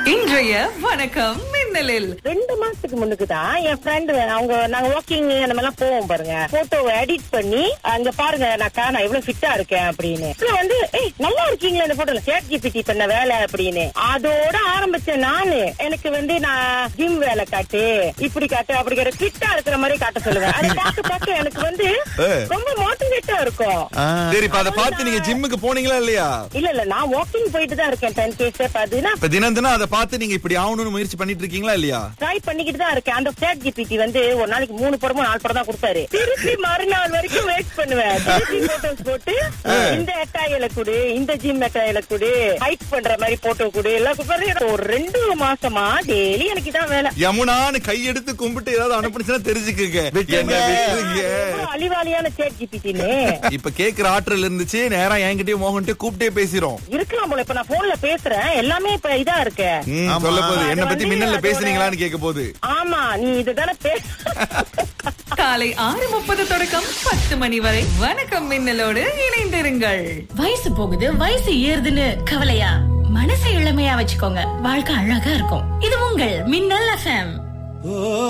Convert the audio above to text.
இன்றைய வணக்கம் மின்னலில் ரெண்டு மாசத்துக்கு முன்னுக்கு தான் என் ஃப்ரெண்ட் அவங்க நாங்க வாக்கிங் அந்த மாதிரி எல்லாம் போவோம் பாருங்க போட்டோவை எடிட் பண்ணி அங்க பாருங்க நான் நான் எவ்வளவு ஃபிட்டா இருக்கேன் அப்படின்னு அப்புறம் வந்து ஏய் நல்லா இருக்கீங்களா இந்த போட்டோல சேட் ஜிபிடி பண்ண வேலை அப்படின்னு அதோட ஆரம்பிச்சேன் நானு எனக்கு வந்து நான் ஜிம் வேலை காட்டு இப்படி காட்டு அப்படி காட்டு ஃபிட்டா இருக்கிற மாதிரி காட்ட சொல்லுவேன் அதை பார்க்க பார்க்க எனக்கு வந்து ஏ. ரொம்ப மோட்டிவேட்டா இருக்கும் சரி இப்ப அதை பார்த்து நீங்க ஜிம்முக்கு போனீங்களா இல்லையா இல்ல இல்ல நான் வாக்கிங் போயிட்டு தான் இருக்கேன் டென் கே ஸ்டெப் அதுனா இப்ப தினம் தினம் அதை பார்த்து நீங்க இப்படி ஆகணும்னு முயற்சி பண்ணிட்டு இருக்கீங்களா இல்லையா ட்ரை பண்ணிக்கிட்டு தான் இருக்கேன் அந்த சேட் ஜிபிடி வந்து ஒரு நாளைக்கு மூணு படமும் நாலு படம் தான் கொடுத்தாரு திருப்பி மறுநாள் வரைக்கும் வெயிட் பண்ணுவேன் திருப்பி போட்டோஸ் போட்டு இந்த எட்டாயில கொடு இந்த ஜிம் எட்டாயில கொடு ஹைட் பண்ற மாதிரி போட்டோ கொடு எல்லாம் கொடுப்பாரு எனக்கு ஒரு ரெண்டு மாசமா டெய்லி எனக்கு இதான் வேலை யமுனான்னு கையெடுத்து கும்பிட்டு ஏதாவது அனுப்புனுச்சுன்னா தெரிஞ்சுக்குங்க என்ன விட்டுருங்க. எவ்வளவு அழிவாளியான சேட் ஜிபிடின்னு இப்ப கேக்குற ஆற்றல் இருந்துச்சு நேரா என்கிட்டயே மோகன்ட்டு கூப்பிட்டே பேசிரும் இருக்கலாம் போல இப்ப நான் போன்ல பேசுறேன் எல்லாமே இப்ப இதா இருக்கு ம், சொல்ல போகுது என்ன அது பத்தி வந்து மின்னல்ல அதோட- பேசுனீங்களான்னு கேட்க போகுது ஆமா நீ இதுதானே பேச காலை ஆறு முப்பது தொடக்கம் பத்து மணி வரை வணக்கம் மின்னலோடு இணைந்திருங்கள் வயசு போகுது வயசு ஏறுதுன்னு கவலையா மனசை இளமையா வச்சுக்கோங்க வாழ்க்கை அழகா இருக்கும் இது உங்கள் மின்னல் எஃப்எம்